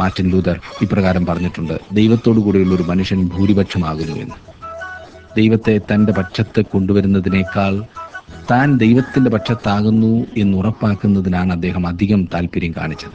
Martin Luther ഇപ്രകാരം പറഞ്ഞിട്ടുണ്ട് ദൈവത്തോടു കൂടെയുള്ള ഒരു മനുഷ്യൻ ഭൂരിപക്ഷമാകുന്നു എന്ന് ദൈവത്തെ തൻ്റെ പക്ഷത്ത് കൊണ്ടുവരുന്നതിനേക്കാൾ താൻ ദൈവത്തിൻ്റെ പക്ഷത്താകുന്നു എന്ന് ഉറപ്പാക്കുന്നതിനാണ് അദ്ദേഹം അധികം താല്പര്യം കാണിച്ചത്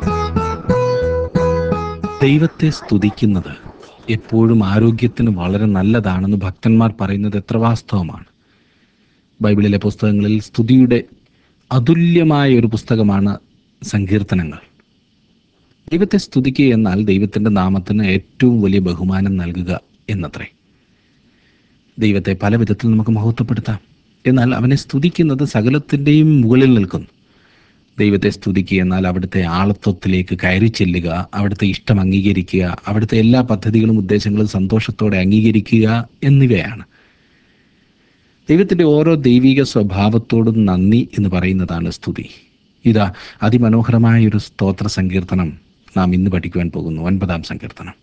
ദൈവത്തെ സ്തുതിക്കുന്നത് എപ്പോഴും ആരോഗ്യത്തിന് വളരെ നല്ലതാണെന്ന് ഭക്തന്മാർ പറയുന്നത് എത്ര വാസ്തവമാണ് ബൈബിളിലെ പുസ്തകങ്ങളിൽ സ്തുതിയുടെ അതുല്യമായ ഒരു പുസ്തകമാണ് സങ്കീർത്തനങ്ങൾ ദൈവത്തെ സ്തുതിക്കുക എന്നാൽ ദൈവത്തിൻ്റെ നാമത്തിന് ഏറ്റവും വലിയ ബഹുമാനം നൽകുക എന്നത്രേ ദൈവത്തെ പല വിധത്തിൽ നമുക്ക് മഹത്വപ്പെടുത്താം എന്നാൽ അവനെ സ്തുതിക്കുന്നത് സകലത്തിൻ്റെയും മുകളിൽ നിൽക്കുന്നു ദൈവത്തെ സ്തുതിക്കുക എന്നാൽ അവിടുത്തെ ആളത്വത്തിലേക്ക് കയറി ചെല്ലുക അവിടുത്തെ ഇഷ്ടം അംഗീകരിക്കുക അവിടുത്തെ എല്ലാ പദ്ധതികളും ഉദ്ദേശങ്ങളും സന്തോഷത്തോടെ അംഗീകരിക്കുക എന്നിവയാണ് ദൈവത്തിൻ്റെ ഓരോ ദൈവിക സ്വഭാവത്തോടും നന്ദി എന്ന് പറയുന്നതാണ് സ്തുതി ഇതാ അതിമനോഹരമായ ഒരു സ്തോത്ര സങ്കീർത്തനം നാം ഇന്ന് പഠിക്കുവാൻ പോകുന്നു ഒൻപതാം സങ്കീർത്തനം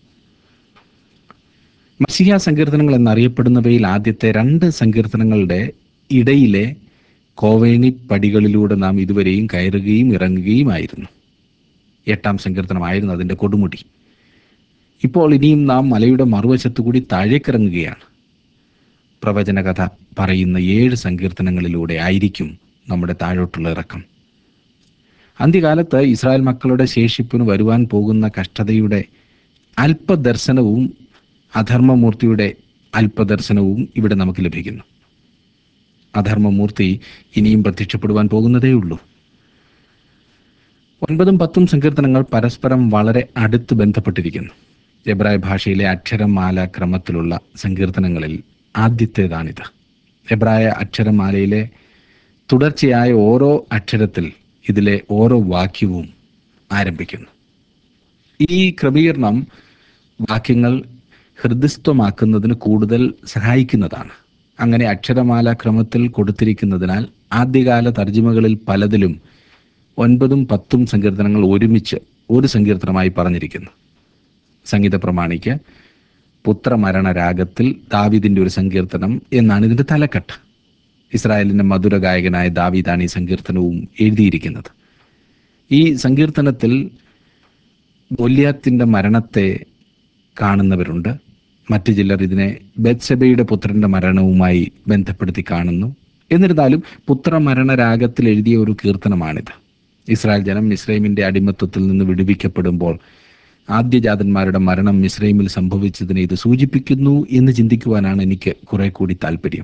മസിഹ സങ്കീർത്തനങ്ങൾ എന്നറിയപ്പെടുന്നവയിൽ ആദ്യത്തെ രണ്ട് സങ്കീർത്തനങ്ങളുടെ ഇടയിലെ കോവേണി പടികളിലൂടെ നാം ഇതുവരെയും കയറുകയും ഇറങ്ങുകയുമായിരുന്നു എട്ടാം സങ്കീർത്തനമായിരുന്നു അതിൻ്റെ കൊടുമുടി ഇപ്പോൾ ഇനിയും നാം മലയുടെ മറുവശത്തു കൂടി താഴേക്കിറങ്ങുകയാണ് പ്രവചന കഥ പറയുന്ന ഏഴ് സങ്കീർത്തനങ്ങളിലൂടെ ആയിരിക്കും നമ്മുടെ താഴോട്ടുള്ള ഇറക്കം അന്ത്യകാലത്ത് ഇസ്രായേൽ മക്കളുടെ ശേഷിപ്പിന് വരുവാൻ പോകുന്ന കഷ്ടതയുടെ അല്പദർശനവും അധർമ്മമൂർത്തിയുടെ അല്പദർശനവും ഇവിടെ നമുക്ക് ലഭിക്കുന്നു അധർമ്മമൂർത്തി ഇനിയും പ്രത്യക്ഷപ്പെടുവാൻ പോകുന്നതേ ഉള്ളൂ ഒൻപതും പത്തും സങ്കീർത്തനങ്ങൾ പരസ്പരം വളരെ അടുത്ത് ബന്ധപ്പെട്ടിരിക്കുന്നു എബ്രായ ഭാഷയിലെ അക്ഷരമാല ക്രമത്തിലുള്ള സങ്കീർത്തനങ്ങളിൽ ആദ്യത്തേതാണിത് എബ്രായ അക്ഷരമാലയിലെ തുടർച്ചയായ ഓരോ അക്ഷരത്തിൽ ഇതിലെ ഓരോ വാക്യവും ആരംഭിക്കുന്നു ഈ ക്രമീകരണം വാക്യങ്ങൾ ഹൃദയസ്ഥമാക്കുന്നതിന് കൂടുതൽ സഹായിക്കുന്നതാണ് അങ്ങനെ അക്ഷരമാല ക്രമത്തിൽ കൊടുത്തിരിക്കുന്നതിനാൽ ആദ്യകാല തർജിമകളിൽ പലതിലും ഒൻപതും പത്തും സങ്കീർത്തനങ്ങൾ ഒരുമിച്ച് ഒരു സങ്കീർത്തനമായി പറഞ്ഞിരിക്കുന്നു സംഗീത പ്രമാണിക്ക് പുത്രമരണ രാഗത്തിൽ ദാവീദിന്റെ ഒരു സങ്കീർത്തനം എന്നാണ് ഇതിന്റെ തലക്കെട്ട് ഇസ്രായേലിന്റെ മധുര ഗായകനായ ദാവീദാണ് ഈ സങ്കീർത്തനവും എഴുതിയിരിക്കുന്നത് ഈ സങ്കീർത്തനത്തിൽ ഗൊല്യാത്തിന്റെ മരണത്തെ കാണുന്നവരുണ്ട് മറ്റു ചിലർ ഇതിനെ ബത്സബയുടെ പുത്രന്റെ മരണവുമായി ബന്ധപ്പെടുത്തി കാണുന്നു എന്നിരുന്നാലും പുത്രമരണ രാഗത്തിൽ എഴുതിയ ഒരു കീർത്തനമാണിത് ഇസ്രായേൽ ജനം മിസ്രൈമിന്റെ അടിമത്വത്തിൽ നിന്ന് വിടുവിക്കപ്പെടുമ്പോൾ ആദ്യജാതന്മാരുടെ മരണം മിസ്രൈമിൽ സംഭവിച്ചതിനെ ഇത് സൂചിപ്പിക്കുന്നു എന്ന് ചിന്തിക്കുവാനാണ് എനിക്ക് കുറെ കൂടി താല്പര്യം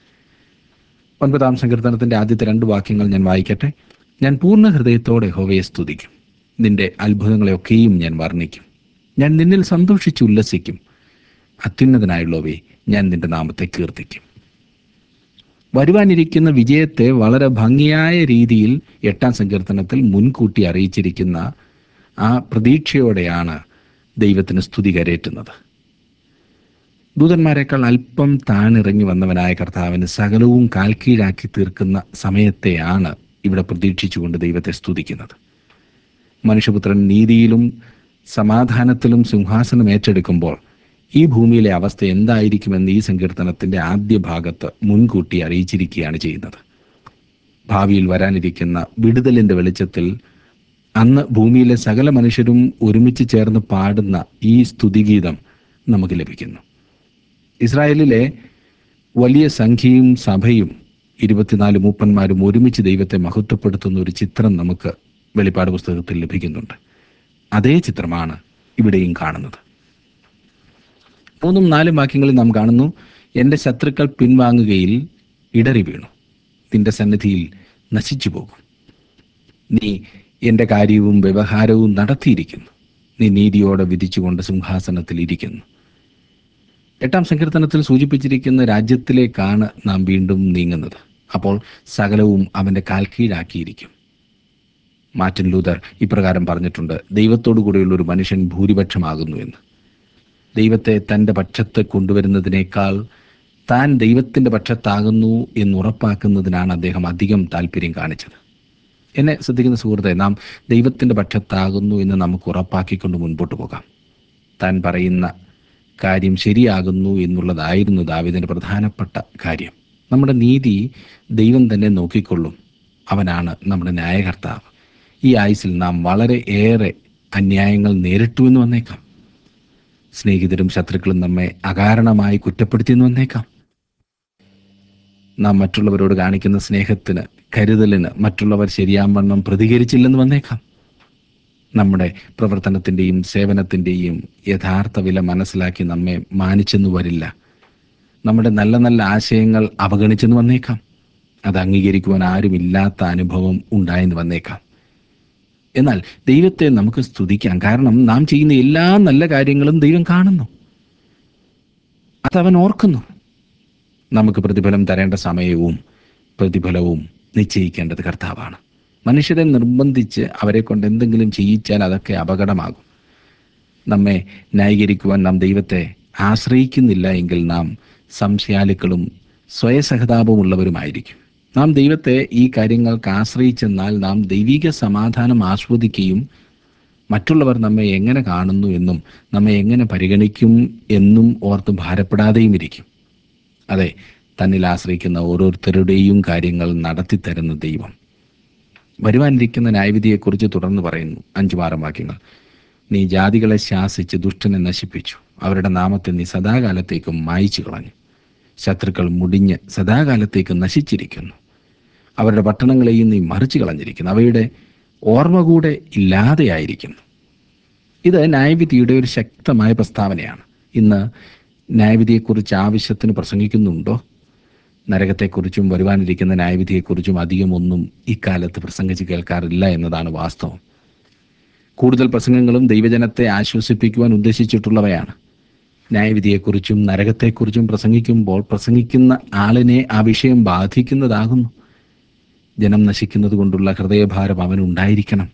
ഒൻപതാം സങ്കീർത്തനത്തിന്റെ ആദ്യത്തെ രണ്ട് വാക്യങ്ങൾ ഞാൻ വായിക്കട്ടെ ഞാൻ പൂർണ്ണ ഹൃദയത്തോടെ ഹോവയെ സ്തുതിക്കും നിന്റെ അത്ഭുതങ്ങളെയൊക്കെയും ഞാൻ വർണ്ണിക്കും ഞാൻ നിന്നിൽ സന്തോഷിച്ച് ഉല്ലസിക്കും അത്യുന്നതനായുള്ളവേ ഞാൻ നിന്റെ നാമത്തെ കീർത്തിക്കും വരുവാനിരിക്കുന്ന വിജയത്തെ വളരെ ഭംഗിയായ രീതിയിൽ എട്ടാം സങ്കീർത്തനത്തിൽ മുൻകൂട്ടി അറിയിച്ചിരിക്കുന്ന ആ പ്രതീക്ഷയോടെയാണ് ദൈവത്തിന് സ്തുതി കരേറ്റുന്നത് ദൂതന്മാരെക്കാൾ അല്പം താണിറങ്ങി വന്നവനായ കർത്താവിന് സകലവും കാൽക്കീഴാക്കി തീർക്കുന്ന സമയത്തെയാണ് ഇവിടെ പ്രതീക്ഷിച്ചുകൊണ്ട് ദൈവത്തെ സ്തുതിക്കുന്നത് മനുഷ്യപുത്രൻ നീതിയിലും സമാധാനത്തിലും സിംഹാസനം ഏറ്റെടുക്കുമ്പോൾ ഈ ഭൂമിയിലെ അവസ്ഥ എന്തായിരിക്കുമെന്ന് ഈ സങ്കീർത്തനത്തിന്റെ ആദ്യ ഭാഗത്ത് മുൻകൂട്ടി അറിയിച്ചിരിക്കുകയാണ് ചെയ്യുന്നത് ഭാവിയിൽ വരാനിരിക്കുന്ന വിടുതലിന്റെ വെളിച്ചത്തിൽ അന്ന് ഭൂമിയിലെ സകല മനുഷ്യരും ഒരുമിച്ച് ചേർന്ന് പാടുന്ന ഈ സ്തുതിഗീതം നമുക്ക് ലഭിക്കുന്നു ഇസ്രായേലിലെ വലിയ സംഖ്യയും സഭയും ഇരുപത്തിനാല് മൂപ്പന്മാരും ഒരുമിച്ച് ദൈവത്തെ മഹത്വപ്പെടുത്തുന്ന ഒരു ചിത്രം നമുക്ക് വെളിപ്പാട് പുസ്തകത്തിൽ ലഭിക്കുന്നുണ്ട് അതേ ചിത്രമാണ് ഇവിടെയും കാണുന്നത് മൂന്നും നാലും വാക്യങ്ങളിൽ നാം കാണുന്നു എൻ്റെ ശത്രുക്കൾ പിൻവാങ്ങുകയിൽ ഇടറി വീണു നിന്റെ സന്നിധിയിൽ നശിച്ചു പോകും നീ എൻ്റെ കാര്യവും വ്യവഹാരവും നടത്തിയിരിക്കുന്നു നീ നീതിയോടെ വിധിച്ചുകൊണ്ട് സിംഹാസനത്തിൽ ഇരിക്കുന്നു എട്ടാം സങ്കീർത്തനത്തിൽ സൂചിപ്പിച്ചിരിക്കുന്ന രാജ്യത്തിലേക്കാണ് നാം വീണ്ടും നീങ്ങുന്നത് അപ്പോൾ സകലവും അവൻ്റെ കാൽക്കീഴാക്കിയിരിക്കും മാർട്ടിൻ ലൂതർ ഇപ്രകാരം പറഞ്ഞിട്ടുണ്ട് ദൈവത്തോടു കൂടെയുള്ള ഒരു മനുഷ്യൻ ഭൂരിപക്ഷമാകുന്നു എന്ന് ദൈവത്തെ തൻ്റെ പക്ഷത്ത് കൊണ്ടുവരുന്നതിനേക്കാൾ താൻ ദൈവത്തിൻ്റെ പക്ഷത്താകുന്നു എന്ന് ഉറപ്പാക്കുന്നതിനാണ് അദ്ദേഹം അധികം താല്പര്യം കാണിച്ചത് എന്നെ ശ്രദ്ധിക്കുന്ന സുഹൃത്തെ നാം ദൈവത്തിൻ്റെ പക്ഷത്താകുന്നു എന്ന് നമുക്ക് ഉറപ്പാക്കിക്കൊണ്ട് മുൻപോട്ട് പോകാം താൻ പറയുന്ന കാര്യം ശരിയാകുന്നു എന്നുള്ളതായിരുന്നു ദാവിദിൻ്റെ പ്രധാനപ്പെട്ട കാര്യം നമ്മുടെ നീതി ദൈവം തന്നെ നോക്കിക്കൊള്ളും അവനാണ് നമ്മുടെ ന്യായകർത്താവ് ഈ ആയുസിൽ നാം വളരെ ഏറെ അന്യായങ്ങൾ നേരിട്ടു എന്ന് വന്നേക്കാം സ്നേഹിതരും ശത്രുക്കളും നമ്മെ അകാരണമായി കുറ്റപ്പെടുത്തിയെന്ന് വന്നേക്കാം നാം മറ്റുള്ളവരോട് കാണിക്കുന്ന സ്നേഹത്തിന് കരുതലിന് മറ്റുള്ളവർ ശരിയാവണ്ണം പ്രതികരിച്ചില്ലെന്ന് വന്നേക്കാം നമ്മുടെ പ്രവർത്തനത്തിൻ്റെയും സേവനത്തിൻ്റെയും യഥാർത്ഥ വില മനസ്സിലാക്കി നമ്മെ മാനിച്ചെന്ന് വരില്ല നമ്മുടെ നല്ല നല്ല ആശയങ്ങൾ അവഗണിച്ചെന്ന് വന്നേക്കാം അത് അംഗീകരിക്കുവാൻ ആരുമില്ലാത്ത അനുഭവം ഉണ്ടായെന്ന് വന്നേക്കാം എന്നാൽ ദൈവത്തെ നമുക്ക് സ്തുതിക്കാം കാരണം നാം ചെയ്യുന്ന എല്ലാ നല്ല കാര്യങ്ങളും ദൈവം കാണുന്നു അതവൻ ഓർക്കുന്നു നമുക്ക് പ്രതിഫലം തരേണ്ട സമയവും പ്രതിഫലവും നിശ്ചയിക്കേണ്ടത് കർത്താവാണ് മനുഷ്യരെ നിർബന്ധിച്ച് അവരെ കൊണ്ട് എന്തെങ്കിലും ചെയ്യിച്ചാൽ അതൊക്കെ അപകടമാകും നമ്മെ ന്യായീകരിക്കുവാൻ നാം ദൈവത്തെ ആശ്രയിക്കുന്നില്ല എങ്കിൽ നാം സംശയാലുക്കളും സ്വയസഹതാപമുള്ളവരുമായിരിക്കും നാം ദൈവത്തെ ഈ കാര്യങ്ങൾക്ക് ആശ്രയിച്ചെന്നാൽ നാം ദൈവിക സമാധാനം ആസ്വദിക്കുകയും മറ്റുള്ളവർ നമ്മെ എങ്ങനെ കാണുന്നു എന്നും നമ്മെ എങ്ങനെ പരിഗണിക്കും എന്നും ഓർത്ത് ഭാരപ്പെടാതെയും ഇരിക്കും അതെ തന്നിൽ ആശ്രയിക്കുന്ന ഓരോരുത്തരുടെയും കാര്യങ്ങൾ നടത്തിത്തരുന്ന ദൈവം വരുവാനിരിക്കുന്ന ന്യായവിധിയെക്കുറിച്ച് തുടർന്ന് പറയുന്നു അഞ്ചു ആറും വാക്യങ്ങൾ നീ ജാതികളെ ശാസിച്ച് ദുഷ്ടനെ നശിപ്പിച്ചു അവരുടെ നാമത്തെ നീ സദാകാലത്തേക്കും മായിച്ചു കളഞ്ഞു ശത്രുക്കൾ മുടിഞ്ഞ് സദാകാലത്തേക്ക് നശിച്ചിരിക്കുന്നു അവരുടെ പട്ടണങ്ങളെയും നീ മറിച്ചു കളഞ്ഞിരിക്കുന്നു അവയുടെ ഓർമ്മ കൂടെ ഇല്ലാതെയായിരിക്കുന്നു ഇത് ന്യായവിധിയുടെ ഒരു ശക്തമായ പ്രസ്താവനയാണ് ഇന്ന് ന്യായവിധിയെക്കുറിച്ച് ആവശ്യത്തിന് പ്രസംഗിക്കുന്നുണ്ടോ നരകത്തെക്കുറിച്ചും വരുവാനിരിക്കുന്ന ന്യായവിധിയെക്കുറിച്ചും അധികം ഒന്നും ഇക്കാലത്ത് പ്രസംഗിച്ച് കേൾക്കാറില്ല എന്നതാണ് വാസ്തവം കൂടുതൽ പ്രസംഗങ്ങളും ദൈവജനത്തെ ആശ്വസിപ്പിക്കുവാൻ ഉദ്ദേശിച്ചിട്ടുള്ളവയാണ് ന്യായവിധിയെക്കുറിച്ചും നരകത്തെക്കുറിച്ചും പ്രസംഗിക്കുമ്പോൾ പ്രസംഗിക്കുന്ന ആളിനെ ആ വിഷയം ബാധിക്കുന്നതാകുന്നു ജനം നശിക്കുന്നത് കൊണ്ടുള്ള ഹൃദയഭാരം അവനുണ്ടായിരിക്കണം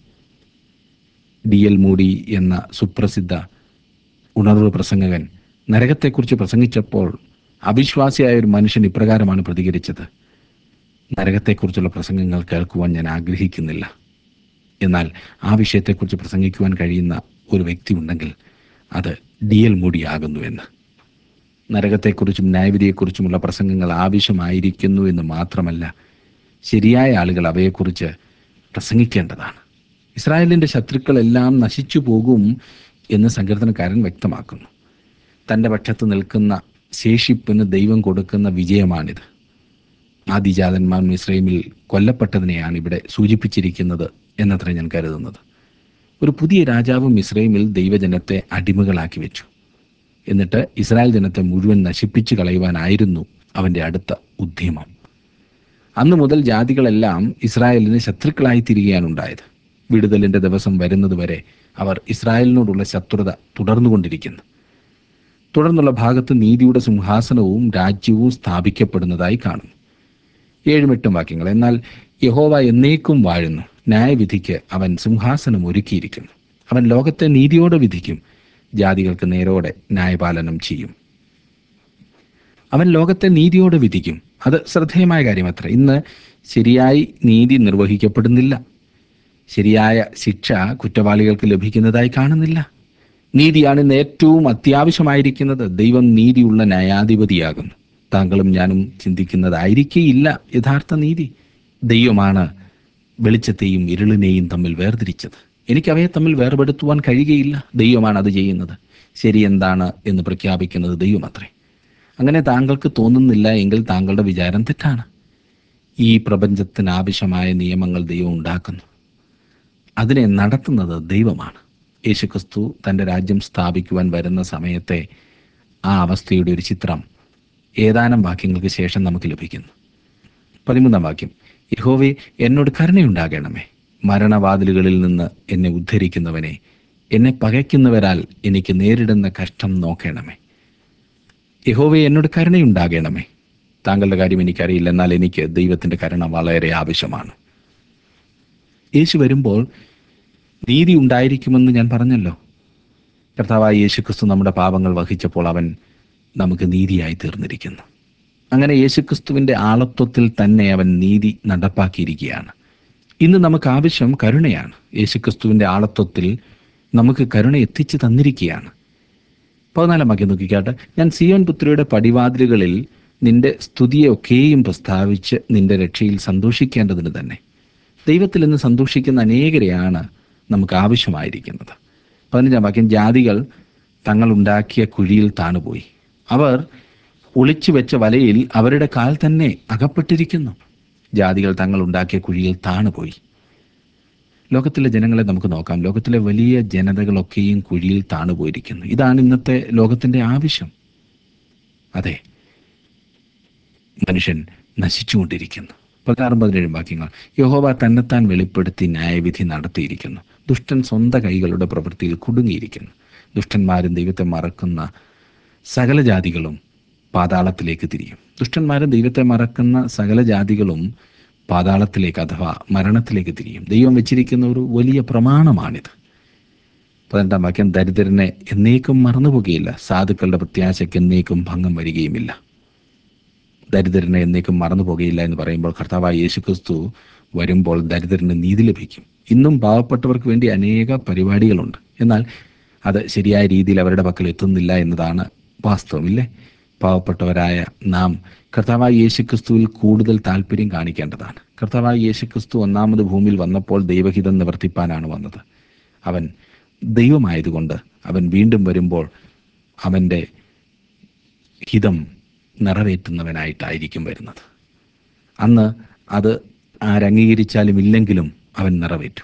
ഡി എൽ മൂടി എന്ന സുപ്രസിദ്ധ ഉണർവ് പ്രസംഗകൻ നരകത്തെക്കുറിച്ച് പ്രസംഗിച്ചപ്പോൾ അവിശ്വാസിയായ ഒരു മനുഷ്യൻ ഇപ്രകാരമാണ് പ്രതികരിച്ചത് നരകത്തെക്കുറിച്ചുള്ള പ്രസംഗങ്ങൾ കേൾക്കുവാൻ ഞാൻ ആഗ്രഹിക്കുന്നില്ല എന്നാൽ ആ വിഷയത്തെക്കുറിച്ച് പ്രസംഗിക്കുവാൻ കഴിയുന്ന ഒരു വ്യക്തി ഉണ്ടെങ്കിൽ അത് ഡി എൽ മൂടിയാകുന്നു എന്ന് നരകത്തെക്കുറിച്ചും ന്യായവിധിയെക്കുറിച്ചുമുള്ള പ്രസംഗങ്ങൾ ആവശ്യമായിരിക്കുന്നു എന്ന് മാത്രമല്ല ശരിയായ ആളുകൾ അവയെക്കുറിച്ച് പ്രസംഗിക്കേണ്ടതാണ് ഇസ്രായേലിൻ്റെ ശത്രുക്കളെല്ലാം നശിച്ചു പോകും എന്ന് സങ്കീർത്തനക്കാരൻ വ്യക്തമാക്കുന്നു തൻ്റെ പക്ഷത്ത് നിൽക്കുന്ന ശേഷിപ്പിന് ദൈവം കൊടുക്കുന്ന വിജയമാണിത് ആദിജാതന്മാർ മിശ്രൈമിൽ കൊല്ലപ്പെട്ടതിനെയാണ് ഇവിടെ സൂചിപ്പിച്ചിരിക്കുന്നത് എന്നത്ര ഞാൻ കരുതുന്നത് ഒരു പുതിയ രാജാവ് മിശ്രൈമിൽ ദൈവജനത്തെ അടിമകളാക്കി വെച്ചു എന്നിട്ട് ഇസ്രായേൽ ജനത്തെ മുഴുവൻ നശിപ്പിച്ചു കളയുവാനായിരുന്നു അവൻ്റെ അടുത്ത ഉദ്യമം അന്നു മുതൽ ജാതികളെല്ലാം ഇസ്രായേലിന് ശത്രുക്കളായി തിരികെയാണ് ഉണ്ടായത് വിടുതലിന്റെ ദിവസം വരുന്നതുവരെ അവർ ഇസ്രായേലിനോടുള്ള ശത്രുത തുടർന്നുകൊണ്ടിരിക്കുന്നു തുടർന്നുള്ള ഭാഗത്ത് നീതിയുടെ സിംഹാസനവും രാജ്യവും സ്ഥാപിക്കപ്പെടുന്നതായി കാണുന്നു ഏഴും എട്ടും വാക്യങ്ങൾ എന്നാൽ യഹോവ എന്നേക്കും വാഴുന്നു ന്യായവിധിക്ക് അവൻ സിംഹാസനം ഒരുക്കിയിരിക്കുന്നു അവൻ ലോകത്തെ നീതിയോടെ വിധിക്കും ജാതികൾക്ക് നേരോടെ ന്യായപാലനം ചെയ്യും അവൻ ലോകത്തെ നീതിയോടെ വിധിക്കും അത് ശ്രദ്ധേയമായ കാര്യമത്ര ഇന്ന് ശരിയായി നീതി നിർവഹിക്കപ്പെടുന്നില്ല ശരിയായ ശിക്ഷ കുറ്റവാളികൾക്ക് ലഭിക്കുന്നതായി കാണുന്നില്ല നീതിയാണ് ഇന്ന് ഏറ്റവും അത്യാവശ്യമായിരിക്കുന്നത് ദൈവം നീതിയുള്ള ന്യായാധിപതിയാകുന്നു താങ്കളും ഞാനും ചിന്തിക്കുന്നതായിരിക്കേയില്ല യഥാർത്ഥ നീതി ദൈവമാണ് വെളിച്ചത്തെയും ഇരുളിനെയും തമ്മിൽ വേർതിരിച്ചത് എനിക്ക് അവയെ തമ്മിൽ വേർപെടുത്തുവാൻ കഴിയുകയില്ല ദൈവമാണ് അത് ചെയ്യുന്നത് ശരി എന്താണ് എന്ന് പ്രഖ്യാപിക്കുന്നത് ദൈവമത്രേ അങ്ങനെ താങ്കൾക്ക് തോന്നുന്നില്ല എങ്കിൽ താങ്കളുടെ വിചാരം തെറ്റാണ് ഈ പ്രപഞ്ചത്തിന് ആവശ്യമായ നിയമങ്ങൾ ദൈവം ഉണ്ടാക്കുന്നു അതിനെ നടത്തുന്നത് ദൈവമാണ് യേശുക്രിസ്തു തൻ്റെ രാജ്യം സ്ഥാപിക്കുവാൻ വരുന്ന സമയത്തെ ആ അവസ്ഥയുടെ ഒരു ചിത്രം ഏതാനും വാക്യങ്ങൾക്ക് ശേഷം നമുക്ക് ലഭിക്കുന്നു പതിമൂന്നാം വാക്യം യഹോവേ എന്നോട് കരുണയുണ്ടാകണമേ മരണവാതിലുകളിൽ നിന്ന് എന്നെ ഉദ്ധരിക്കുന്നവനെ എന്നെ പകയ്ക്കുന്നവരാൽ എനിക്ക് നേരിടുന്ന കഷ്ടം നോക്കണമേ യഹോവേ എന്നോട് കരുണയുണ്ടാകണമേ താങ്കളുടെ കാര്യം എനിക്കറിയില്ല എന്നാൽ എനിക്ക് ദൈവത്തിൻ്റെ കരുണ വളരെ ആവശ്യമാണ് യേശു വരുമ്പോൾ നീതി ഉണ്ടായിരിക്കുമെന്ന് ഞാൻ പറഞ്ഞല്ലോ കർത്താവായ യേശുക്രിസ്തു നമ്മുടെ പാപങ്ങൾ വഹിച്ചപ്പോൾ അവൻ നമുക്ക് നീതിയായി തീർന്നിരിക്കുന്നു അങ്ങനെ യേശുക്രിസ്തുവിൻ്റെ ആളത്വത്തിൽ തന്നെ അവൻ നീതി നടപ്പാക്കിയിരിക്കുകയാണ് ഇന്ന് നമുക്ക് ആവശ്യം കരുണയാണ് യേശുക്രിസ്തുവിൻ്റെ ആളത്വത്തിൽ നമുക്ക് കരുണ എത്തിച്ചു തന്നിരിക്കുകയാണ് പതിനാലാം വാക്യം നോക്കിക്കാട്ടെ ഞാൻ സിയോൻ പുത്രിയുടെ പടിവാതിലുകളിൽ നിന്റെ സ്തുതിയൊക്കെയും പ്രസ്താവിച്ച് നിന്റെ രക്ഷയിൽ സന്തോഷിക്കേണ്ടതിന് തന്നെ ദൈവത്തിൽ നിന്ന് സന്തോഷിക്കുന്ന അനേകരെയാണ് നമുക്ക് ആവശ്യമായിരിക്കുന്നത് പതിനഞ്ചാം വാക്യം ജാതികൾ തങ്ങൾ ഉണ്ടാക്കിയ കുഴിയിൽ താണുപോയി അവർ ഒളിച്ചു വെച്ച വലയിൽ അവരുടെ കാൽ തന്നെ അകപ്പെട്ടിരിക്കുന്നു ജാതികൾ തങ്ങൾ ഉണ്ടാക്കിയ കുഴിയിൽ താണുപോയി ലോകത്തിലെ ജനങ്ങളെ നമുക്ക് നോക്കാം ലോകത്തിലെ വലിയ ജനതകളൊക്കെയും കുഴിയിൽ താണുപോയിരിക്കുന്നു ഇതാണ് ഇന്നത്തെ ലോകത്തിന്റെ ആവശ്യം അതെ മനുഷ്യൻ നശിച്ചുകൊണ്ടിരിക്കുന്നു പതിനാറും പതിനേഴും വാക്യങ്ങൾ യഹോവ തന്നെത്താൻ വെളിപ്പെടുത്തി ന്യായവിധി നടത്തിയിരിക്കുന്നു ദുഷ്ടൻ സ്വന്തം കൈകളുടെ പ്രവൃത്തിയിൽ കുടുങ്ങിയിരിക്കുന്നു ദുഷ്ടന്മാരും ദൈവത്തെ മറക്കുന്ന സകല ജാതികളും പാതാളത്തിലേക്ക് തിരിയും ദുഷ്ടന്മാരും ദൈവത്തെ മറക്കുന്ന സകല ജാതികളും പാതാളത്തിലേക്ക് അഥവാ മരണത്തിലേക്ക് തിരിയും ദൈവം വെച്ചിരിക്കുന്ന ഒരു വലിയ പ്രമാണമാണിത് പതിനെട്ടാം വാക്യം ദരിദ്രനെ എന്നേക്കും മറന്നുപോകുകയില്ല സാധുക്കളുടെ പ്രത്യാശയ്ക്ക് എന്നേക്കും ഭംഗം വരികയുമില്ല ദരിദ്രനെ എന്നേക്കും മറന്നു പോകുകയില്ല എന്ന് പറയുമ്പോൾ കർത്താവായ യേശു ക്രിസ്തു വരുമ്പോൾ ദരിദ്രന് നീതി ലഭിക്കും ഇന്നും പാവപ്പെട്ടവർക്ക് വേണ്ടി അനേക പരിപാടികളുണ്ട് എന്നാൽ അത് ശരിയായ രീതിയിൽ അവരുടെ പക്കൽ എത്തുന്നില്ല എന്നതാണ് വാസ്തവം ഇല്ലേ പാവപ്പെട്ടവരായ നാം കർത്താവായ യേശു ക്രിസ്തുവിൽ കൂടുതൽ താല്പര്യം കാണിക്കേണ്ടതാണ് കർത്താവായ യേശു ക്രിസ്തു ഒന്നാമത് ഭൂമിയിൽ വന്നപ്പോൾ ദൈവഹിതം നിവർത്തിപ്പാനാണ് വന്നത് അവൻ ദൈവമായതുകൊണ്ട് അവൻ വീണ്ടും വരുമ്പോൾ അവൻ്റെ ഹിതം നിറവേറ്റുന്നവനായിട്ടായിരിക്കും വരുന്നത് അന്ന് അത് ആരംഗീകരിച്ചാലും ഇല്ലെങ്കിലും അവൻ നിറവേറ്റും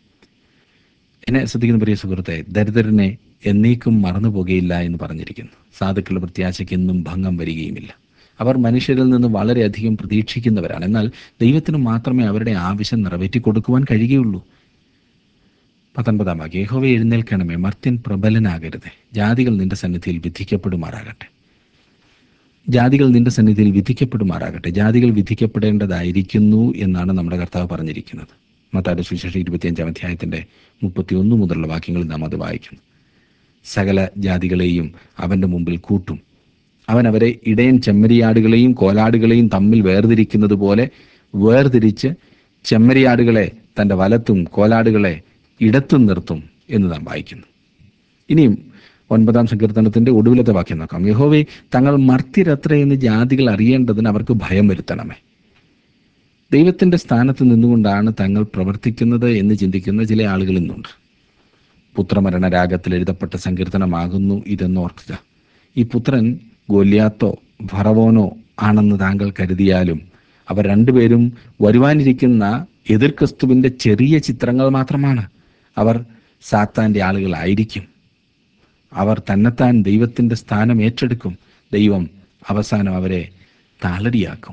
എന്നെ ശ്രദ്ധിക്കുന്ന പ്രിയ സുഹൃത്തെ ദരിദ്രനെ എന്നേക്കും മറന്നു പോകുകയില്ല എന്ന് പറഞ്ഞിരിക്കുന്നു സാധുക്കളുടെ പ്രത്യാശയ്ക്ക് എന്നും ഭംഗം വരികയുമില്ല അവർ മനുഷ്യരിൽ നിന്ന് വളരെയധികം പ്രതീക്ഷിക്കുന്നവരാണ് എന്നാൽ ദൈവത്തിന് മാത്രമേ അവരുടെ ആവശ്യം നിറവേറ്റി കൊടുക്കുവാൻ കഴിയുകയുള്ളൂ പത്തൊൻപതാം വാക്യം യഹോവ എഴുന്നേൽക്കണമേ മർത്യൻ പ്രബലനാകരുത് ജാതികൾ നിന്റെ സന്നിധിയിൽ വിധിക്കപ്പെടുമാറാകട്ടെ ജാതികൾ നിന്റെ സന്നിധിയിൽ വിധിക്കപ്പെടുമാറാകട്ടെ ജാതികൾ വിധിക്കപ്പെടേണ്ടതായിരിക്കുന്നു എന്നാണ് നമ്മുടെ കർത്താവ് പറഞ്ഞിരിക്കുന്നത് മത്തായുടെ സുവിശേഷം ഇരുപത്തിയഞ്ചാം അധ്യായത്തിന്റെ മുപ്പത്തി ഒന്ന് മുതലുള്ള വാക്യങ്ങളിൽ നാം അത് വായിക്കുന്നു സകല ജാതികളെയും അവന്റെ മുമ്പിൽ കൂട്ടും അവൻ അവരെ ഇടയൻ ചെമ്മരിയാടുകളെയും കോലാടുകളെയും തമ്മിൽ വേർതിരിക്കുന്നത് പോലെ വേർതിരിച്ച് ചെമ്മരിയാടുകളെ തന്റെ വലത്തും കോലാടുകളെ ഇടത്തും നിർത്തും എന്ന് നാം വായിക്കുന്നു ഇനിയും ഒൻപതാം സങ്കീർത്തനത്തിന്റെ ഒടുവിലത്തെ വാക്യം നോക്കാം യഹോവേ തങ്ങൾ മർത്യരത്ര എന്ന് ജാതികൾ അറിയേണ്ടതിന് അവർക്ക് ഭയം വരുത്തണമേ ദൈവത്തിന്റെ സ്ഥാനത്ത് നിന്നുകൊണ്ടാണ് തങ്ങൾ പ്രവർത്തിക്കുന്നത് എന്ന് ചിന്തിക്കുന്ന ചില ആളുകൾ ഇന്നുണ്ട് പുത്രമരണ രാഗത്തിൽ എഴുതപ്പെട്ട സങ്കീർത്തനമാകുന്നു ഇതെന്ന് ഓർക്കുക ഈ പുത്രൻ ഗോല്യാത്തോ ഫറവോനോ ആണെന്ന് താങ്കൾ കരുതിയാലും അവർ രണ്ടുപേരും വരുവാനിരിക്കുന്ന എതിർ ക്രിസ്തുവിന്റെ ചെറിയ ചിത്രങ്ങൾ മാത്രമാണ് അവർ സാത്താന്റെ ആളുകളായിരിക്കും അവർ തന്നെത്താൻ ദൈവത്തിന്റെ സ്ഥാനം ഏറ്റെടുക്കും ദൈവം അവസാനം അവരെ താളടിയാക്കും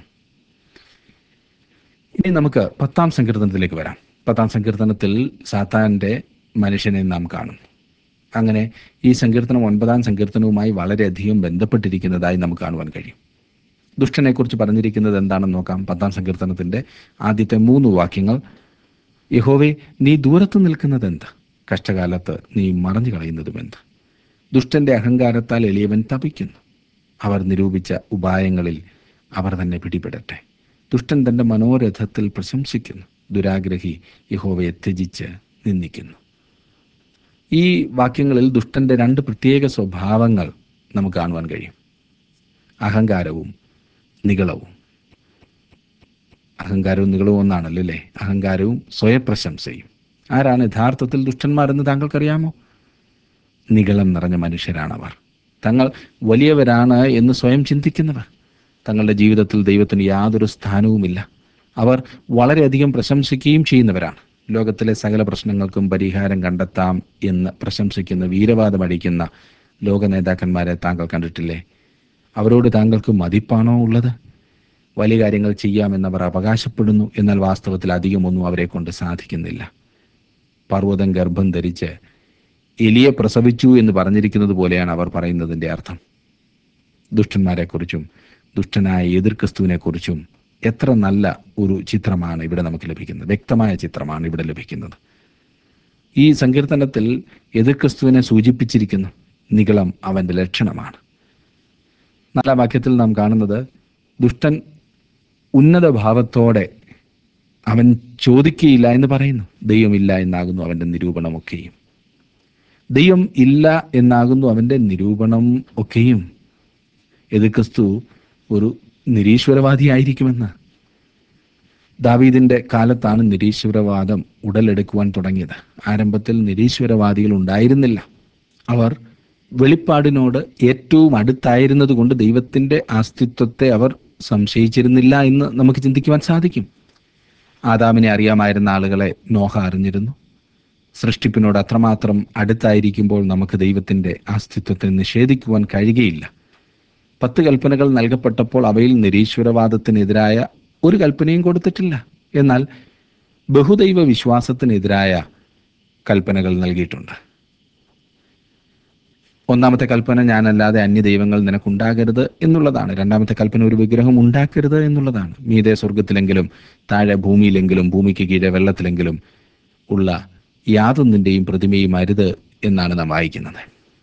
ഇനി നമുക്ക് പത്താം സങ്കീർത്തനത്തിലേക്ക് വരാം പത്താം സങ്കീർത്തനത്തിൽ സാത്താന്റെ മനുഷ്യനെ നാം കാണും അങ്ങനെ ഈ സങ്കീർത്തനം ഒൻപതാം സങ്കീർത്തനവുമായി വളരെയധികം ബന്ധപ്പെട്ടിരിക്കുന്നതായി നമുക്ക് കാണുവാൻ കഴിയും ദുഷ്ടനെക്കുറിച്ച് പറഞ്ഞിരിക്കുന്നത് എന്താണെന്ന് നോക്കാം പത്താം സങ്കീർത്തനത്തിന്റെ ആദ്യത്തെ മൂന്ന് വാക്യങ്ങൾ യഹോവേ നീ ദൂരത്ത് നിൽക്കുന്നത് എന്ത് കഷ്ടകാലത്ത് നീ മറഞ്ഞു കളയുന്നതും എന്ത് ദുഷ്ടന്റെ അഹങ്കാരത്താൽ എളിയവൻ തപിക്കുന്നു അവർ നിരൂപിച്ച ഉപായങ്ങളിൽ അവർ തന്നെ പിടിപെടട്ടെ ദുഷ്ടൻ തന്റെ മനോരഥത്തിൽ പ്രശംസിക്കുന്നു ദുരാഗ്രഹി യഹോവയെ ത്യജിച്ച് നിന്ദിക്കുന്നു ഈ വാക്യങ്ങളിൽ ദുഷ്ടന്റെ രണ്ട് പ്രത്യേക സ്വഭാവങ്ങൾ നമുക്ക് കാണുവാൻ കഴിയും അഹങ്കാരവും നികളവും അഹങ്കാരവും നികളവും ഒന്നാണല്ലോ അല്ലേ അഹങ്കാരവും സ്വയപ്രശംസയും ആരാണ് യഥാർത്ഥത്തിൽ ദുഷ്ടന്മാരെന്ന് താങ്കൾക്കറിയാമോ നികളം നിറഞ്ഞ മനുഷ്യരാണവർ തങ്ങൾ വലിയവരാണ് എന്ന് സ്വയം ചിന്തിക്കുന്നവർ തങ്ങളുടെ ജീവിതത്തിൽ ദൈവത്തിന് യാതൊരു സ്ഥാനവുമില്ല അവർ വളരെയധികം പ്രശംസിക്കുകയും ചെയ്യുന്നവരാണ് ലോകത്തിലെ സകല പ്രശ്നങ്ങൾക്കും പരിഹാരം കണ്ടെത്താം എന്ന് പ്രശംസിക്കുന്ന വീരവാദം അടിക്കുന്ന ലോക നേതാക്കന്മാരെ താങ്കൾ കണ്ടിട്ടില്ലേ അവരോട് താങ്കൾക്ക് മതിപ്പാണോ ഉള്ളത് വലിയ കാര്യങ്ങൾ ചെയ്യാമെന്നവർ അവകാശപ്പെടുന്നു എന്നാൽ വാസ്തവത്തിൽ അധികമൊന്നും അവരെ കൊണ്ട് സാധിക്കുന്നില്ല പർവ്വതം ഗർഭം ധരിച്ച് എലിയെ പ്രസവിച്ചു എന്ന് പറഞ്ഞിരിക്കുന്നത് പോലെയാണ് അവർ പറയുന്നതിൻ്റെ അർത്ഥം ദുഷ്ടന്മാരെക്കുറിച്ചും ദുഷ്ടനായ എതിർ ക്രിസ്തുവിനെക്കുറിച്ചും എത്ര നല്ല ഒരു ചിത്രമാണ് ഇവിടെ നമുക്ക് ലഭിക്കുന്നത് വ്യക്തമായ ചിത്രമാണ് ഇവിടെ ലഭിക്കുന്നത് ഈ സങ്കീർത്തനത്തിൽ എതിർ ക്രിസ്തുവിനെ സൂചിപ്പിച്ചിരിക്കുന്നു നികളം അവന്റെ ലക്ഷണമാണ് നാലാം വാക്യത്തിൽ നാം കാണുന്നത് ദുഷ്ടൻ ഉന്നത ഭാവത്തോടെ അവൻ ചോദിക്കുകയില്ല എന്ന് പറയുന്നു ദൈവമില്ല എന്നാകുന്നു അവന്റെ നിരൂപണമൊക്കെയും ദൈവം ഇല്ല എന്നാകുന്നു അവന്റെ നിരൂപണം ഒക്കെയും എതിർ ക്രിസ്തു ഒരു നിരീശ്വരവാദിയായിരിക്കുമെന്ന് ദാവീദിന്റെ കാലത്താണ് നിരീശ്വരവാദം ഉടലെടുക്കുവാൻ തുടങ്ങിയത് ആരംഭത്തിൽ നിരീശ്വരവാദികൾ ഉണ്ടായിരുന്നില്ല അവർ വെളിപ്പാടിനോട് ഏറ്റവും അടുത്തായിരുന്നത് കൊണ്ട് ദൈവത്തിന്റെ അസ്തിത്വത്തെ അവർ സംശയിച്ചിരുന്നില്ല എന്ന് നമുക്ക് ചിന്തിക്കുവാൻ സാധിക്കും ആദാമിനെ അറിയാമായിരുന്ന ആളുകളെ നോഹ അറിഞ്ഞിരുന്നു സൃഷ്ടിപ്പിനോട് അത്രമാത്രം അടുത്തായിരിക്കുമ്പോൾ നമുക്ക് ദൈവത്തിന്റെ അസ്തിത്വത്തെ നിഷേധിക്കുവാൻ കഴിയുകയില്ല പത്ത് കൽപ്പനകൾ നൽകപ്പെട്ടപ്പോൾ അവയിൽ നിരീശ്വരവാദത്തിനെതിരായ ഒരു കൽപ്പനയും കൊടുത്തിട്ടില്ല എന്നാൽ ബഹുദൈവ വിശ്വാസത്തിനെതിരായ കൽപ്പനകൾ നൽകിയിട്ടുണ്ട് ഒന്നാമത്തെ കൽപ്പന ഞാനല്ലാതെ അന്യദൈവങ്ങൾ നിനക്കുണ്ടാകരുത് എന്നുള്ളതാണ് രണ്ടാമത്തെ കൽപ്പന ഒരു വിഗ്രഹം ഉണ്ടാക്കരുത് എന്നുള്ളതാണ് മീതെ സ്വർഗത്തിലെങ്കിലും താഴെ ഭൂമിയിലെങ്കിലും ഭൂമിക്ക് കീഴെ വെള്ളത്തിലെങ്കിലും ഉള്ള യാതൊന്നിൻ്റെയും പ്രതിമയും അരുത് എന്നാണ് നാം വായിക്കുന്നത്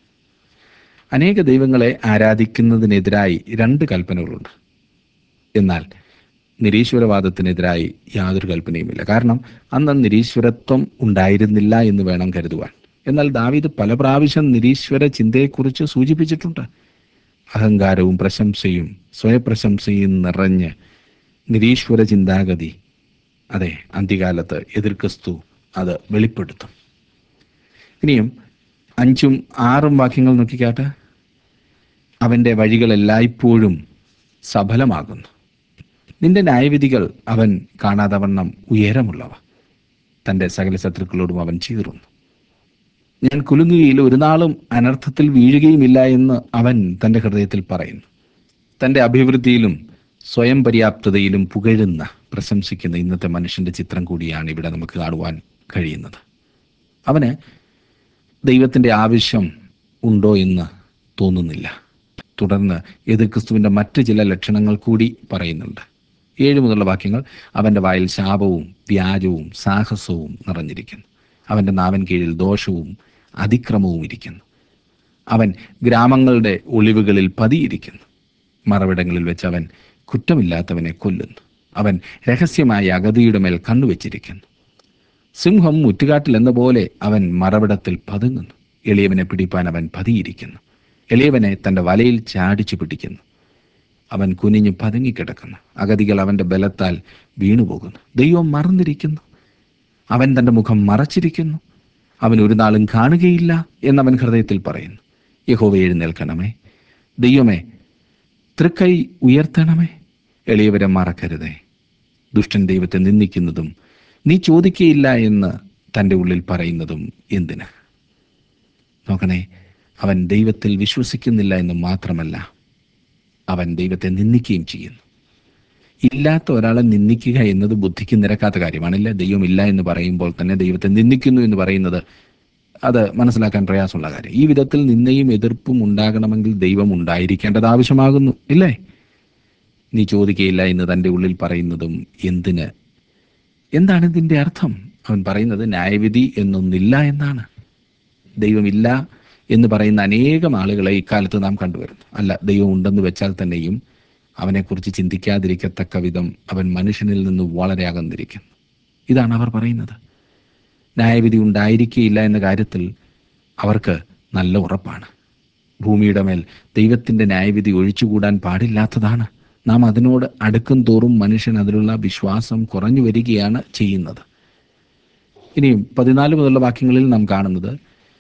അനേക ദൈവങ്ങളെ ആരാധിക്കുന്നതിനെതിരായി രണ്ട് കൽപ്പനകളുണ്ട് എന്നാൽ നിരീശ്വരവാദത്തിനെതിരായി യാതൊരു കൽപ്പനയുമില്ല കാരണം അന്ന് നിരീശ്വരത്വം ഉണ്ടായിരുന്നില്ല എന്ന് വേണം കരുതുവാൻ എന്നാൽ ദാവീദ് പല പ്രാവശ്യം നിരീശ്വര ചിന്തയെക്കുറിച്ച് സൂചിപ്പിച്ചിട്ടുണ്ട് അഹങ്കാരവും പ്രശംസയും സ്വയപ്രശംസയും നിറഞ്ഞ് നിരീശ്വര ചിന്താഗതി അതെ അന്ത്യകാലത്ത് എതിർക്രിസ്തു അത് വെളിപ്പെടുത്തും ഇനിയും അഞ്ചും ആറും വാക്യങ്ങൾ നോക്കിക്കാട്ടെ അവൻ്റെ വഴികൾ എല്ലായ്പ്പോഴും സഫലമാകുന്നു നിന്റെ ന്യായവിധികൾ അവൻ കാണാതവണ്ണം ഉയരമുള്ളവ തൻ്റെ സകല ശത്രുക്കളോടും അവൻ ചീറുന്നു ഞാൻ കുലുങ്ങുകയിൽ ഒരു നാളും അനർത്ഥത്തിൽ വീഴുകയുമില്ല എന്ന് അവൻ തൻ്റെ ഹൃദയത്തിൽ പറയുന്നു തൻ്റെ അഭിവൃദ്ധിയിലും സ്വയം പര്യാപ്തതയിലും പുകഴുന്ന പ്രശംസിക്കുന്ന ഇന്നത്തെ മനുഷ്യന്റെ ചിത്രം കൂടിയാണ് ഇവിടെ നമുക്ക് കാണുവാൻ കഴിയുന്നത് അവന് ദൈവത്തിൻ്റെ ആവശ്യം ഉണ്ടോ എന്ന് തോന്നുന്നില്ല തുടർന്ന് എതിർ ക്രിസ്തുവിൻ്റെ മറ്റ് ചില ലക്ഷണങ്ങൾ കൂടി പറയുന്നുണ്ട് ഏഴ് മുതലുള്ള വാക്യങ്ങൾ അവൻ്റെ വായിൽ ശാപവും വ്യാജവും സാഹസവും നിറഞ്ഞിരിക്കുന്നു അവൻ്റെ നാവൻ കീഴിൽ ദോഷവും അതിക്രമവും ഇരിക്കുന്നു അവൻ ഗ്രാമങ്ങളുടെ ഒളിവുകളിൽ പതിയിരിക്കുന്നു മറവിടങ്ങളിൽ വെച്ച് അവൻ കുറ്റമില്ലാത്തവനെ കൊല്ലുന്നു അവൻ രഹസ്യമായ അഗതിയുടെ മേൽ കണ്ണുവെച്ചിരിക്കുന്നു സിംഹം മുറ്റുകാട്ടിൽ എന്ന പോലെ അവൻ മറവിടത്തിൽ പതുങ്ങുന്നു എളിയവനെ പിടിപ്പാൻ അവൻ പതിയിരിക്കുന്നു എളിയവനെ തൻ്റെ വലയിൽ ചാടിച്ചു പിടിക്കുന്നു അവൻ കുനിഞ്ഞു പതുങ്ങിക്കിടക്കുന്നു അഗതികൾ അവൻ്റെ ബലത്താൽ വീണുപോകുന്നു ദൈവം മറന്നിരിക്കുന്നു അവൻ തൻ്റെ മുഖം മറച്ചിരിക്കുന്നു അവൻ ഒരു നാളും കാണുകയില്ല എന്നവൻ ഹൃദയത്തിൽ പറയുന്നു യഹോവ എഴുന്നേൽക്കണമേ ദൈവമേ തൃക്കൈ ഉയർത്തണമേ എളിയവരെ മറക്കരുതേ ദുഷ്ടൻ ദൈവത്തെ നിന്ദിക്കുന്നതും നീ ചോദിക്കയില്ല എന്ന് തൻ്റെ ഉള്ളിൽ പറയുന്നതും എന്തിന് നോക്കണേ അവൻ ദൈവത്തിൽ വിശ്വസിക്കുന്നില്ല എന്ന് മാത്രമല്ല അവൻ ദൈവത്തെ നിന്ദിക്കുകയും ചെയ്യുന്നു ഇല്ലാത്ത ഒരാളെ നിന്ദിക്കുക എന്നത് ബുദ്ധിക്ക് നിരക്കാത്ത കാര്യമാണല്ലേ ദൈവം ഇല്ല എന്ന് പറയുമ്പോൾ തന്നെ ദൈവത്തെ നിന്ദിക്കുന്നു എന്ന് പറയുന്നത് അത് മനസ്സിലാക്കാൻ പ്രയാസമുള്ള കാര്യം ഈ വിധത്തിൽ നിന്നയും എതിർപ്പും ഉണ്ടാകണമെങ്കിൽ ദൈവം ഉണ്ടായിരിക്കേണ്ടത് ആവശ്യമാകുന്നു ഇല്ലേ നീ ചോദിക്കയില്ല എന്ന് തൻ്റെ ഉള്ളിൽ പറയുന്നതും എന്തിന് എന്താണ് ഇതിൻ്റെ അർത്ഥം അവൻ പറയുന്നത് ന്യായവിധി എന്നൊന്നില്ല എന്നാണ് ദൈവമില്ല എന്ന് പറയുന്ന അനേകം ആളുകളെ ഇക്കാലത്ത് നാം കണ്ടുവരുന്നു അല്ല ദൈവം ഉണ്ടെന്ന് വെച്ചാൽ തന്നെയും അവനെക്കുറിച്ച് ചിന്തിക്കാതിരിക്കത്തക്ക വിധം അവൻ മനുഷ്യനിൽ നിന്ന് വളരെ അകന്നിരിക്കുന്നു ഇതാണ് അവർ പറയുന്നത് ന്യായവിധി ഉണ്ടായിരിക്കുകയില്ല എന്ന കാര്യത്തിൽ അവർക്ക് നല്ല ഉറപ്പാണ് ഭൂമിയുടെ മേൽ ദൈവത്തിൻ്റെ ന്യായവിധി ഒഴിച്ചുകൂടാൻ പാടില്ലാത്തതാണ് നാം അതിനോട് അടുക്കും തോറും മനുഷ്യൻ അതിലുള്ള വിശ്വാസം കുറഞ്ഞു വരികയാണ് ചെയ്യുന്നത് ഇനിയും പതിനാല് മുതലുള്ള വാക്യങ്ങളിൽ നാം കാണുന്നത്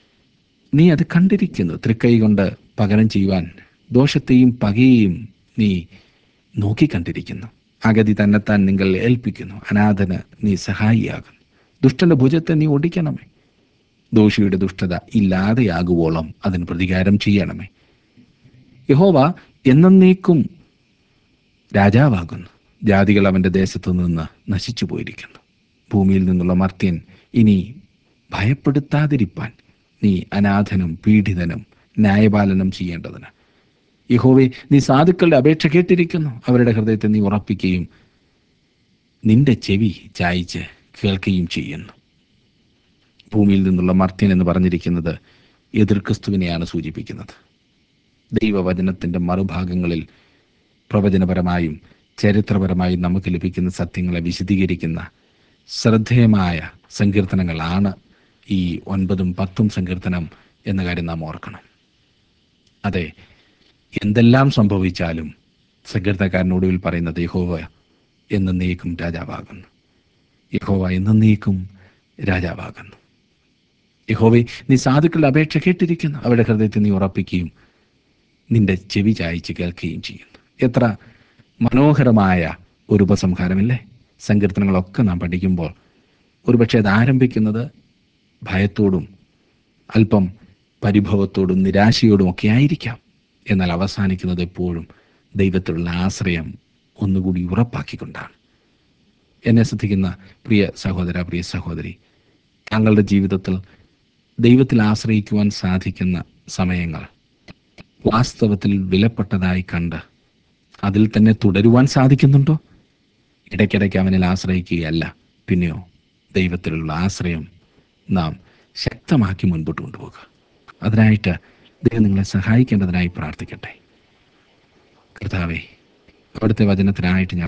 നീ അത് കണ്ടിരിക്കുന്നു തൃക്കൈ കൊണ്ട് പകരം ചെയ്യുവാൻ ദോഷത്തെയും പകയെയും നീ നോക്കിക്കണ്ടിരിക്കുന്നു അഗതി തന്നെത്താൻ നിങ്ങൾ ഏൽപ്പിക്കുന്നു അനാഥന് നീ സഹായിയാകുന്നു ദുഷ്ടന്റെ ഭുജത്തെ നീ ഒടിക്കണമേ ദോഷിയുടെ ദുഷ്ടത ഇല്ലാതെയാകുവോളം അതിന് പ്രതികാരം ചെയ്യണമേ യഹോവ എന്നേക്കും രാജാവാകുന്നു ജാതികൾ അവൻ്റെ ദേശത്തു നിന്ന് നശിച്ചു പോയിരിക്കുന്നു ഭൂമിയിൽ നിന്നുള്ള മർത്യൻ ഇനി ഭയപ്പെടുത്താതിരിപ്പാൻ നീ അനാഥനും പീഡിതനും ന്യായപാലനം ചെയ്യേണ്ടതിന് യഹോവേ നീ സാധുക്കളുടെ അപേക്ഷ കേട്ടിരിക്കുന്നു അവരുടെ ഹൃദയത്തെ നീ ഉറപ്പിക്കുകയും നിന്റെ ചെവി ചായച്ച് കേൾക്കുകയും ചെയ്യുന്നു ഭൂമിയിൽ നിന്നുള്ള മർത്യൻ എന്ന് പറഞ്ഞിരിക്കുന്നത് എതിർ ക്രിസ്തുവിനെയാണ് സൂചിപ്പിക്കുന്നത് ദൈവവചനത്തിൻ്റെ മറുഭാഗങ്ങളിൽ പ്രവചനപരമായും ചരിത്രപരമായും നമുക്ക് ലഭിക്കുന്ന സത്യങ്ങളെ വിശദീകരിക്കുന്ന ശ്രദ്ധേയമായ സങ്കീർത്തനങ്ങളാണ് ഈ ഒൻപതും പത്തും സങ്കീർത്തനം എന്ന കാര്യം നാം ഓർക്കണം അതെ എന്തെല്ലാം സംഭവിച്ചാലും സങ്കീർത്തനക്കാരനൊടുവിൽ പറയുന്നത് യഹോവ എന്നേക്കും രാജാവാകുന്നു യഹോവ എന്നേക്കും രാജാവാകുന്നു യഹോവെ നീ സാധുക്കളുടെ അപേക്ഷ കേട്ടിരിക്കുന്നു അവരുടെ ഹൃദയത്തെ നീ ഉറപ്പിക്കുകയും നിന്റെ ചെവി ചായച്ച് കേൾക്കുകയും ചെയ്യുന്നു എത്ര മനോഹരമായ ഒരു ഉപസംഹാരമില്ലേ സങ്കീർത്തനങ്ങളൊക്കെ നാം പഠിക്കുമ്പോൾ ഒരുപക്ഷെ അത് ആരംഭിക്കുന്നത് ഭയത്തോടും അല്പം പരിഭവത്തോടും നിരാശയോടും ഒക്കെ ആയിരിക്കാം എന്നാൽ അവസാനിക്കുന്നത് എപ്പോഴും ദൈവത്തിലുള്ള ആശ്രയം ഒന്നുകൂടി ഉറപ്പാക്കിക്കൊണ്ടാണ് എന്നെ ശ്രദ്ധിക്കുന്ന പ്രിയ സഹോദര പ്രിയ സഹോദരി താങ്കളുടെ ജീവിതത്തിൽ ദൈവത്തിൽ ആശ്രയിക്കുവാൻ സാധിക്കുന്ന സമയങ്ങൾ വാസ്തവത്തിൽ വിലപ്പെട്ടതായി കണ്ട് അതിൽ തന്നെ തുടരുവാൻ സാധിക്കുന്നുണ്ടോ ഇടയ്ക്കിടയ്ക്ക് അവനിൽ ആശ്രയിക്കുകയല്ല പിന്നെയോ ദൈവത്തിലുള്ള ആശ്രയം നാം ശക്തമാക്കി മുൻപോട്ട് കൊണ്ടുപോകുക അതിനായിട്ട് ദൈവം നിങ്ങളെ സഹായിക്കേണ്ടതിനായി പ്രാർത്ഥിക്കട്ടെ കർത്താവേ അവിടുത്തെ വചനത്തിനായിട്ട് ഞാൻ